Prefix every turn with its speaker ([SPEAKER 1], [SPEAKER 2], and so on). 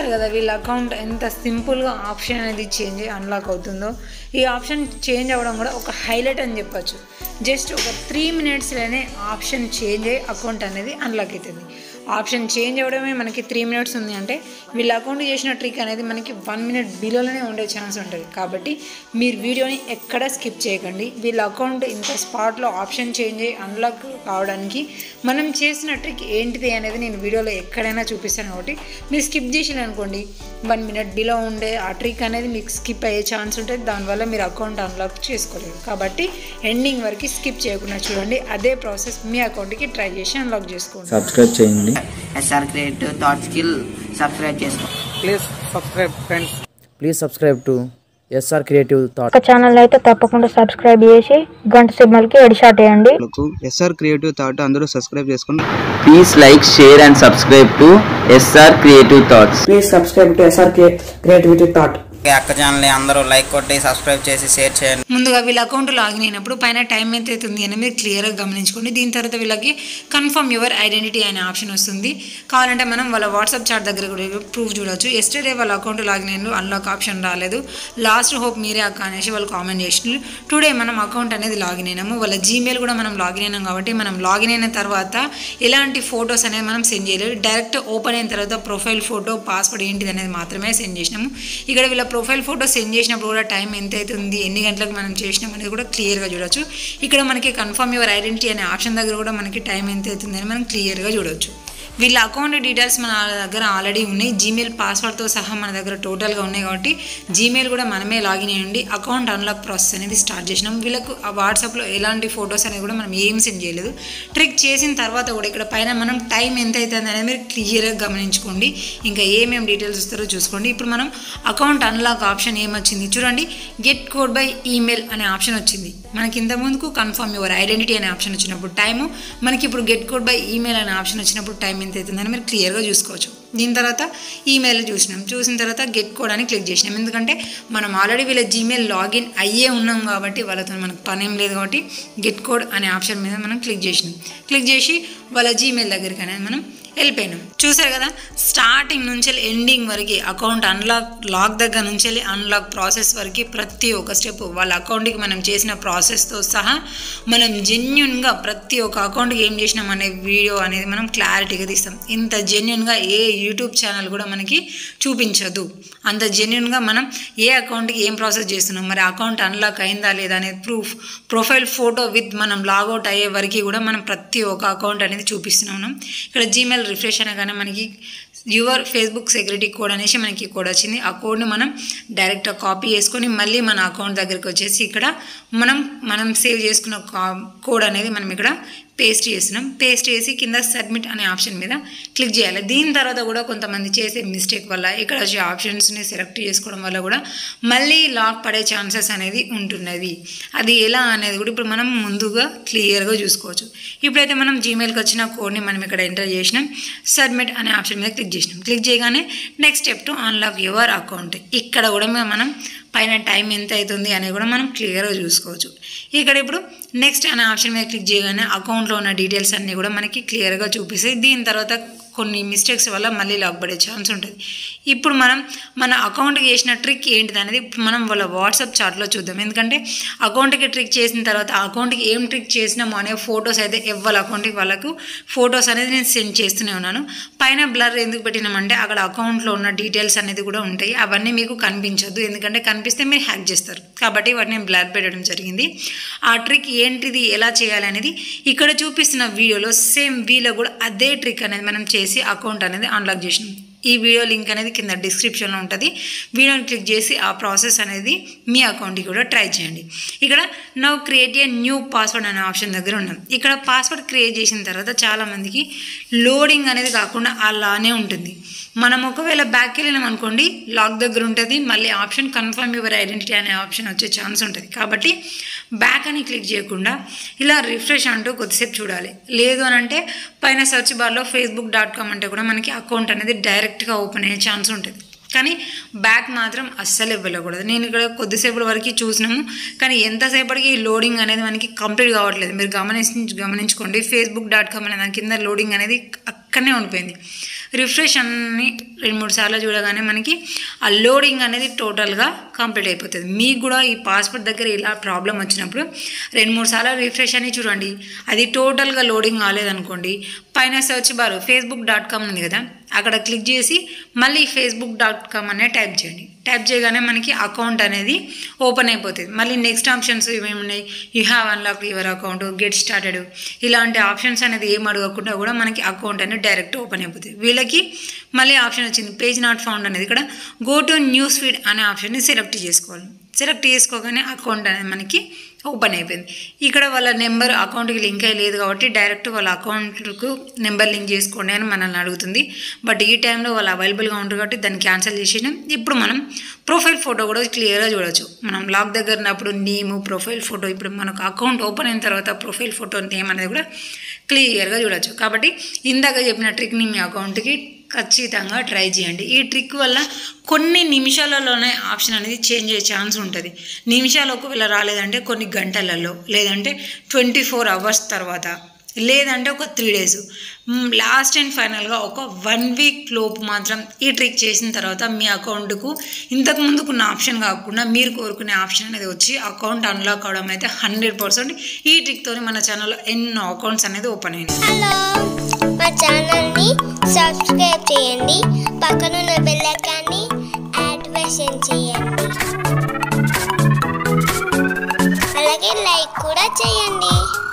[SPEAKER 1] చూసారు కదా వీళ్ళ అకౌంట్ ఎంత సింపుల్గా ఆప్షన్ అనేది చేంజ్ అయ్యి అన్లాక్ అవుతుందో ఈ ఆప్షన్ చేంజ్ అవ్వడం కూడా ఒక హైలైట్ అని చెప్పొచ్చు జస్ట్ ఒక త్రీ మినిట్స్లోనే ఆప్షన్ చేంజ్ అయ్యి అకౌంట్ అనేది అన్లాక్ అవుతుంది ఆప్షన్ చేంజ్ అవ్వడమే మనకి త్రీ మినిట్స్ ఉంది అంటే వీళ్ళ అకౌంట్ చేసిన ట్రిక్ అనేది మనకి వన్ మినిట్ బిలోలోనే ఉండే ఛాన్స్ ఉంటుంది కాబట్టి మీరు వీడియోని ఎక్కడ స్కిప్ చేయకండి వీళ్ళ అకౌంట్ ఇంత స్పాట్లో ఆప్షన్ చేంజ్ అయ్యి అన్లాక్ కావడానికి మనం చేసిన ట్రిక్ ఏంటిది అనేది నేను వీడియోలో ఎక్కడైనా చూపిస్తాను కాబట్టి మీరు స్కిప్ చేసిన అనుకోండి వన్ మినిట్ బిలో ఉండే ఆ ట్రిక్ అనేది మీకు స్కిప్ అయ్యే ఛాన్స్ ఉంటుంది దానివల్ల మీరు అకౌంట్ అన్లాక్ చేసుకోలేరు కాబట్టి ఎండింగ్ వరకు స్కిప్ చేయకుండా చూడండి అదే ప్రాసెస్ మీ అకౌంట్కి ట్రై చేసి అన్లాక్ చేసుకోండి
[SPEAKER 2] సబ్స్క్రైబ్ చేయండి
[SPEAKER 3] SR creative thought skill subscribe చేసుకో
[SPEAKER 4] please subscribe friends
[SPEAKER 2] please subscribe to SR creative thought
[SPEAKER 5] ఒక ఛానల్ అయితే తప్పకుండా సబ్స్క్రైబ్ చేసి గంట సిగ్నల్కి ఎడి షాట్ వేయండి
[SPEAKER 4] ఎస్ఆర్ క్రియేటివ్ థాట్ అందరూ సబ్స్క్రైబ్ చేసుకోండి
[SPEAKER 6] Please like, share and subscribe to SR Creative Thoughts.
[SPEAKER 7] Please subscribe to SRK Creativity Thought.
[SPEAKER 3] అక్క ఛానల్ని అందరూ లైక్ కొట్టి సబ్స్క్రైబ్ చేసి షేర్ చేయండి
[SPEAKER 1] ముందుగా వీళ్ళ అకౌంట్ లాగిన్ అయినప్పుడు పైన టైం ఎంత అవుతుంది అని మీరు క్లియర్గా గమనించుకోండి దీని తర్వాత వీళ్ళకి కన్ఫర్మ్ యువర్ ఐడెంటిటీ అనే ఆప్షన్ వస్తుంది కావాలంటే మనం వాళ్ళ వాట్సాప్ చాట్ దగ్గర కూడా ప్రూఫ్ చూడొచ్చు ఎస్టర్డే వాళ్ళ అకౌంట్ లాగిన్ అయిన అన్లాక్ ఆప్షన్ రాలేదు లాస్ట్ హోప్ మీరే అక్క అనేసి వాళ్ళు కామెంట్ చేసినారు టుడే మనం అకౌంట్ అనేది లాగిన్ అయినాము వాళ్ళ జీమెయిల్ కూడా మనం లాగిన్ అయినాం కాబట్టి మనం లాగిన్ అయిన తర్వాత ఎలాంటి ఫొటోస్ అనేది మనం సెండ్ చేయలేదు డైరెక్ట్ ఓపెన్ అయిన తర్వాత ప్రొఫైల్ ఫోటో పాస్వర్డ్ ఏంటిది అనేది మాత్రమే సెండ్ చేసినాము ఇక్కడ వీళ్ళ ప్రొఫైల్ ఫోటో సెండ్ చేసినప్పుడు కూడా టైం ఎంత అవుతుంది ఎన్ని గంటలకు మనం చేసినాం అనేది కూడా క్లియర్గా చూడొచ్చు ఇక్కడ మనకి కన్ఫర్మ్ యువర్ ఐడెంటిటీ అనే ఆప్షన్ దగ్గర కూడా మనకి టైం ఎంత అవుతుంది అని మనం క్లియర్గా చూడొచ్చు వీళ్ళ అకౌంట్ డీటెయిల్స్ మన దగ్గర ఆల్రెడీ ఉన్నాయి జీమెయిల్ పాస్వర్డ్తో సహా మన దగ్గర టోటల్గా ఉన్నాయి కాబట్టి జీమెయిల్ కూడా మనమే లాగిన్ అయ్యండి అకౌంట్ అన్లాక్ ప్రాసెస్ అనేది స్టార్ట్ చేసినాం వీళ్ళకు ఆ వాట్సాప్లో ఎలాంటి ఫొటోస్ అనేది కూడా మనం ఏం సెండ్ చేయలేదు ట్రిక్ చేసిన తర్వాత కూడా ఇక్కడ పైన మనం టైం ఎంత అవుతుంది అనేది మీరు క్లియర్గా గమనించుకోండి ఇంకా ఏమేమి డీటెయిల్స్ ఇస్తారో చూసుకోండి ఇప్పుడు మనం అకౌంట్ అన్లాక్ ఆప్షన్ ఏమొచ్చింది చూడండి గెట్ కోడ్ బై ఈమెయిల్ అనే ఆప్షన్ వచ్చింది మనకి ఇంత ముందుకు కన్ఫర్మ్ యువర్ ఐడెంటిటీ అనే ఆప్షన్ వచ్చినప్పుడు టైము మనకి ఇప్పుడు గెట్ కోడ్ బై ఈమెయిల్ అనే ఆప్షన్ వచ్చినప్పుడు టైం ఎంత అవుతుందని మీరు క్లియర్గా చూసుకోవచ్చు దీని తర్వాత ఈమెయిల్ చూసినాం చూసిన తర్వాత గెట్ కోడ్ అని క్లిక్ చేసినాం ఎందుకంటే మనం ఆల్రెడీ వీళ్ళ జీమెయిల్ లాగిన్ అయ్యే ఉన్నాం కాబట్టి వాళ్ళతో మనకు పని ఏం లేదు కాబట్టి గెట్ కోడ్ అనే ఆప్షన్ మీద మనం క్లిక్ చేసినాం క్లిక్ చేసి వాళ్ళ జీమెయిల్ దగ్గరికి అనేది మనం వెళ్ళిపోయినాం చూసారు కదా స్టార్టింగ్ నుంచి ఎండింగ్ వరకు అకౌంట్ అన్లాక్ లాక్ దగ్గర నుంచి వెళ్ళి అన్లాక్ ప్రాసెస్ వరకు ప్రతి ఒక్క స్టెప్ వాళ్ళ అకౌంట్కి మనం చేసిన ప్రాసెస్తో సహా మనం జెన్యున్గా ప్రతి ఒక్క అకౌంట్కి ఏం చేసినాం అనే వీడియో అనేది మనం క్లారిటీగా తీస్తాం ఇంత జెన్యున్గా ఏ యూట్యూబ్ ఛానల్ కూడా మనకి చూపించదు అంత జెన్యున్గా మనం ఏ అకౌంట్కి ఏం ప్రాసెస్ చేస్తున్నాం మరి అకౌంట్ అన్లాక్ అయిందా లేదా అనేది ప్రూఫ్ ప్రొఫైల్ ఫోటో విత్ మనం లాగౌట్ అయ్యే వరకు కూడా మనం ప్రతి ఒక్క అకౌంట్ అనేది చూపిస్తున్నాం ఇక్కడ జీమెయిల్ రిఫ్రెష్ అనగానే మనకి యువర్ ఫేస్బుక్ సెక్యూరిటీ కోడ్ అనేసి మనకి కోడ్ వచ్చింది ఆ కోడ్ని మనం డైరెక్ట్గా కాపీ చేసుకొని మళ్ళీ మన అకౌంట్ దగ్గరికి వచ్చేసి ఇక్కడ మనం మనం సేవ్ చేసుకున్న కోడ్ అనేది మనం ఇక్కడ పేస్ట్ చేస్తున్నాం పేస్ట్ చేసి కింద సబ్మిట్ అనే ఆప్షన్ మీద క్లిక్ చేయాలి దీని తర్వాత కూడా కొంతమంది చేసే మిస్టేక్ వల్ల ఇక్కడ వచ్చే ఆప్షన్స్ని సెలెక్ట్ చేసుకోవడం వల్ల కూడా మళ్ళీ లాక్ పడే ఛాన్సెస్ అనేది ఉంటున్నది అది ఎలా అనేది కూడా ఇప్పుడు మనం ముందుగా క్లియర్గా చూసుకోవచ్చు ఇప్పుడైతే మనం జీమెయిల్కి వచ్చిన కోడ్ని మనం ఇక్కడ ఎంటర్ చేసినాం సబ్మిట్ అనే ఆప్షన్ మీద క్లిక్ చేసినాం క్లిక్ చేయగానే next step to unlock your account ఇక్కడ కూడా మనం పైన టైం ఎంత అవుతుంది అనేది కూడా మనం క్లియర్గా చూసుకోవచ్చు ఇక్కడ ఇప్పుడు నెక్స్ట్ అనే ఆప్షన్ మీద క్లిక్ చేయగానే అకౌంట్లో ఉన్న డీటెయిల్స్ అన్నీ కూడా మనకి క్లియర్గా చూపిస్తాయి దీని తర్వాత కొన్ని మిస్టేక్స్ వల్ల మళ్ళీ లాక్ పడే ఛాన్స్ ఉంటుంది ఇప్పుడు మనం మన అకౌంట్కి చేసిన ట్రిక్ ఏంటిది అనేది ఇప్పుడు మనం వాళ్ళ వాట్సాప్ చాట్లో చూద్దాం ఎందుకంటే అకౌంట్కి ట్రిక్ చేసిన తర్వాత ఆ అకౌంట్కి ఏం ట్రిక్ చేసినామో అనే ఫొటోస్ అయితే ఎవరి అకౌంట్కి వాళ్ళకు ఫొటోస్ అనేది నేను సెండ్ చేస్తూనే ఉన్నాను పైన బ్లర్ ఎందుకు పెట్టినామంటే అక్కడ అకౌంట్లో ఉన్న డీటెయిల్స్ అనేది కూడా ఉంటాయి అవన్నీ మీకు కనిపించదు ఎందుకంటే కనిపిస్తే మీరు హ్యాక్ చేస్తారు కాబట్టి వాటిని బ్లర్ పెట్టడం జరిగింది ఆ ట్రిక్ ఏంటిది ఎలా చేయాలి అనేది ఇక్కడ చూపిస్తున్న వీడియోలో సేమ్ వీలో కూడా అదే ట్రిక్ అనేది మనం చేసి అకౌంట్ అనేది అన్లాక్ చేసినాం ఈ వీడియో లింక్ అనేది కింద డిస్క్రిప్షన్లో ఉంటుంది వీడియోని క్లిక్ చేసి ఆ ప్రాసెస్ అనేది మీ అకౌంట్కి కూడా ట్రై చేయండి ఇక్కడ now create a new password అనే ఆప్షన్ దగ్గర ఉన్నాం ఇక్కడ పాస్వర్డ్ క్రియేట్ చేసిన తర్వాత చాలామందికి లోడింగ్ అనేది కాకుండా అలానే ఉంటుంది మనం ఒకవేళ బ్యాక్ వెళ్ళినాం అనుకోండి లాక్ దగ్గర ఉంటుంది మళ్ళీ ఆప్షన్ కన్ఫర్మ్ యువర్ ఐడెంటిటీ అనే ఆప్షన్ వచ్చే ఛాన్స్ ఉంటుంది కాబట్టి బ్యాక్ అని క్లిక్ చేయకుండా ఇలా రిఫ్రెష్ అంటూ కొద్దిసేపు చూడాలి లేదు అని అంటే పైన సెర్చ్ బార్లో ఫేస్బుక్ డాట్ కామ్ అంటే కూడా మనకి అకౌంట్ అనేది డైరెక్ట్గా ఓపెన్ అయ్యే ఛాన్స్ ఉంటుంది కానీ బ్యాక్ మాత్రం అస్సలు ఇవ్వకూడదు నేను ఇక్కడ కొద్దిసేపటి వరకు చూసినాము కానీ ఎంతసేపటికి లోడింగ్ అనేది మనకి కంప్లీట్ కావట్లేదు మీరు గమనించి గమనించుకోండి ఫేస్బుక్ డాట్ కామ్ అనే దాని కింద లోడింగ్ అనేది అక్కడనే ఉండిపోయింది రిఫ్రెష్ అని రెండు మూడు సార్లు చూడగానే మనకి ఆ లోడింగ్ అనేది టోటల్గా కంప్లీట్ అయిపోతుంది మీకు కూడా ఈ పాస్పోర్ట్ దగ్గర ఇలా ప్రాబ్లం వచ్చినప్పుడు రెండు మూడు సార్లు రిఫ్రెష్ అని చూడండి అది టోటల్గా లోడింగ్ కాలేదనుకోండి పైన search bar Facebook dot com ఉంది కదా అక్కడ క్లిక్ చేసి మళ్ళీ ఫేస్బుక్ డాట్ కామ్ అనే టైప్ చేయండి టైప్ చేయగానే మనకి అకౌంట్ అనేది ఓపెన్ అయిపోతుంది మళ్ళీ నెక్స్ట్ ఆప్షన్స్ ఏమేమి ఉన్నాయి you have unlock your account get started ఇలాంటి ఆప్షన్స్ అనేది ఏం అడగకుండా కూడా మనకి అకౌంట్ అనేది డైరెక్ట్ ఓపెన్ అయిపోతుంది వీళ్ళకి మళ్ళీ ఆప్షన్ వచ్చింది పేజ్ నాట్ ఫౌండ్ అనేది ఇక్కడ గో టు న్యూస్ ఫీడ్ అనే ఆప్షన్ని సెలెక్ట్ చేసుకోవాలి సెలెక్ట్ చేసుకోగానే అకౌంట్ అనేది మనకి ఓపెన్ అయిపోయింది ఇక్కడ వాళ్ళ నెంబర్ అకౌంట్కి లింక్ అయ్యి లేదు కాబట్టి డైరెక్ట్ వాళ్ళ అకౌంట్కు నెంబర్ లింక్ చేసుకోండి అని మనల్ని అడుగుతుంది బట్ ఈ టైంలో వాళ్ళు అవైలబుల్గా ఉంటారు కాబట్టి దాన్ని క్యాన్సిల్ చేసేయడం ఇప్పుడు మనం ప్రొఫైల్ ఫోటో కూడా క్లియర్గా చూడొచ్చు మనం లాక్ దగ్గర ఉన్నప్పుడు నేము ప్రొఫైల్ ఫోటో ఇప్పుడు మనకు అకౌంట్ ఓపెన్ అయిన తర్వాత ప్రొఫైల్ ఫోటో నేమ్ అనేది కూడా క్లియర్గా చూడొచ్చు కాబట్టి ఇందాక చెప్పిన ట్రిక్ని మీ అకౌంట్కి ఖచ్చితంగా ట్రై చేయండి ఈ ట్రిక్ వల్ల కొన్ని నిమిషాలలోనే ఆప్షన్ అనేది చేంజ్ అయ్యే ఛాన్స్ ఉంటుంది నిమిషాలు ఒకవేళ రాలేదంటే కొన్ని గంటలలో లేదంటే ట్వంటీ ఫోర్ అవర్స్ తర్వాత లేదంటే ఒక త్రీ డేస్ లాస్ట్ అండ్ ఫైనల్గా ఒక వన్ వీక్ లోపు మాత్రం ఈ ట్రిక్ చేసిన తర్వాత మీ అకౌంట్కు ఇంతకు ముందుకున్న ఆప్షన్ కాకుండా మీరు కోరుకునే ఆప్షన్ అనేది వచ్చి అకౌంట్ అన్లాక్ అవడం అయితే హండ్రెడ్ పర్సెంట్ ఈ ట్రిక్తో మన ఛానల్లో ఎన్నో అకౌంట్స్ అనేది ఓపెన్ అయినాయి
[SPEAKER 8] హలో మా ఛానల్ని సబ్స్క్రైబ్ చేయండి పక్కనున్న బెల్ ఐకాన్ని యాక్టివేషన్ చేయండి అలాగే లైక్ కూడా చేయండి